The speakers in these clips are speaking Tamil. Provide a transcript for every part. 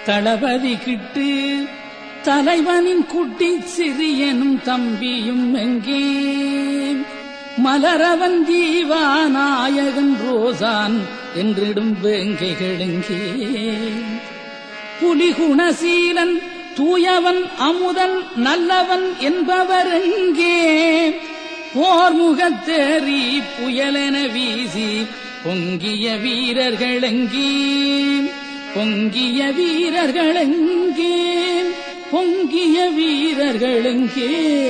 தளபதி கிட்டு தலைவனின் குட்டி சிறியனும் தம்பியும் எங்கே மலரவன் ஜீவாநாயகன் ரோசான் என்றிடும் வேங்கைகளெங்கே புலிகுணசீலன் தூயவன் அமுதன் நல்லவன் என்பவர் எங்கே போர் முகத்தேறி புயலென வீசி பொங்கிய வீரர்களெங்கே பொங்கிய வீரர்களெங்கே பொங்கிய வீரர்களெங்கே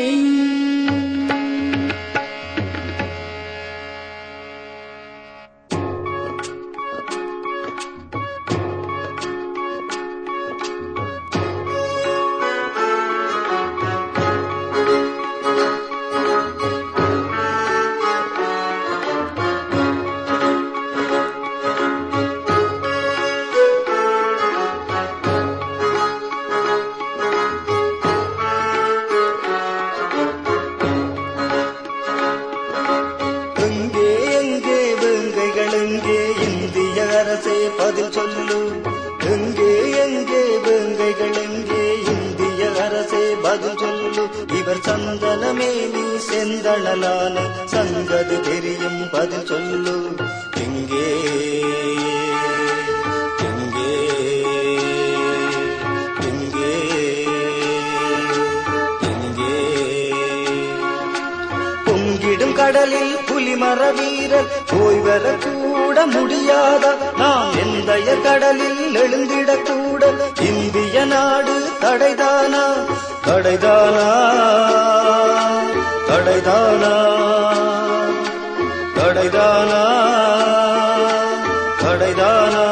எங்கே எங்கே வேங்கைகள் எங்கே இந்திய அரசே பதில் சொல்லு எங்கே எங்கே வேங்கைகள் எங்கே இந்திய அரசே பதில் சொல்லு இவர் சந்தனமே நீ செந்தணலான சங்கது தெரியும் பதில் சொல்லு எங்கே எங்கே எங்கே எங்கே பொங்கிடும் கடலில் புலிமர வீரர் போய் வர கூட முடியாதா நாம் எந்தைய கடலில் எழுந்திடக் கூட இந்திய நாடு தடைதானா தடைதானா தடைதானா தடைதானா தடைதானா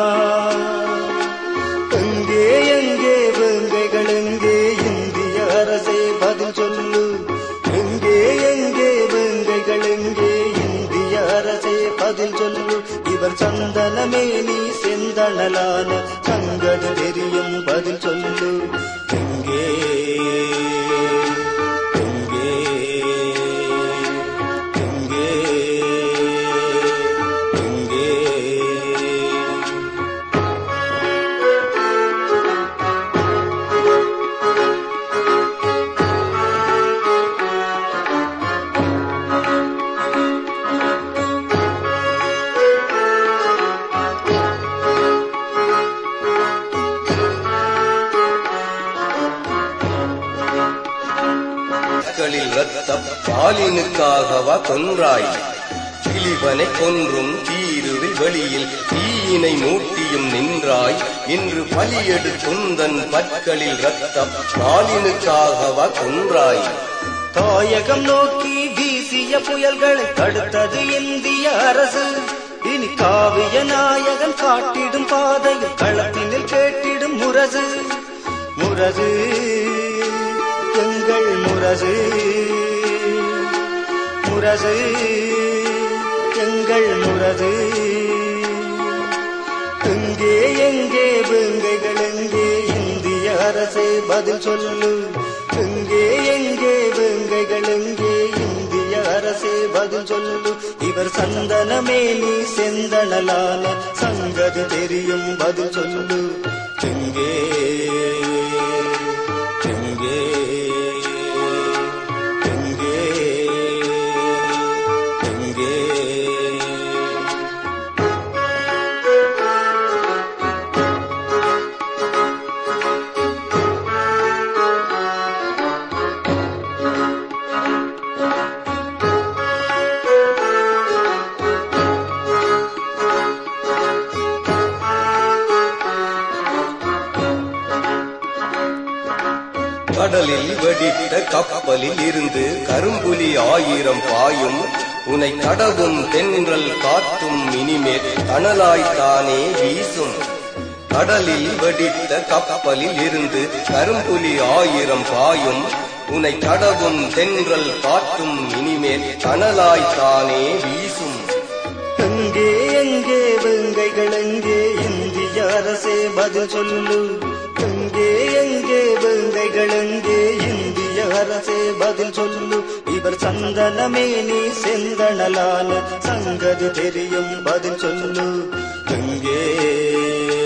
எங்கே எங்கே வேங்கைகள் எங்கே இந்திய அரசே பதில் சொல்லு எங்கே எங்கே வேங்கைகள் எங்கே இந்திய அரசே பதில் சொல்லு இவர் சந்தனமே நீ செந்தணலான சங்கது தெரியும் பதில் சொல்லு எங்கே எங்கே எங்கே எங்கே மக்களில் ரத்தம் பாலினுக்காகவா கொன்றாய் திலீபனை கொன்றும் தீருவில் வெளியில் தீயினை மூட்டியும் நின்றாய் இன்று பலியெடு துந்தன் பற்களில் ரத்தம் பாலினுக்காகவா கொன்றாய் தாயகம் நோக்கி வீசிய புயல்களை தடுத்தது இந்திய அரசு இனி காவிய நாயகன் காட்டிடும் பாதையில் களத்தினில் கேட்டிடும் முரசு முரசு எங்கள் முரசு முரசு எங்கள் முரசு எங்கே எங்கே வேங்கைகள் எங்கே இந்திய அரசே பதில் சொல்லு எங்கே எங்கே வேங்கைகள் எங்கே இந்திய அரசே பதில் சொல்லு இவர் சந்தனமே நீ செந்தணலான சங்கது தெரியும் பதில் சொல்லு எங்கே எங்கே எங்கே எங்கே கடலில் வெடித்த கப்பலில் இருந்து கரும்புலி ஆயிரம் பாயும் உனை கடவும் தென்றல் காற்றும் இனிமேல் தணலாய்த்தானே வீசும் கடலில் வெடித்த கப்பலில் இருந்து கரும்புலி ஆயிரம் பாயும் உனை கடவும் தென்றல் காற்றும் இனிமேல் தணலாய்த்தானே வீசும் எங்கே எங்கே வெங்கைகள் எங்கே இந்திய அரசே பதில் சொல்லு எங்கே எங்கே வெங்கைகள் எங்கே இந்திய அரசே பதில் சொல்லு இவர் சந்தனமே நீ செந்தணலான சங்கது தெரியும் பதில் சொல்லு எங்கே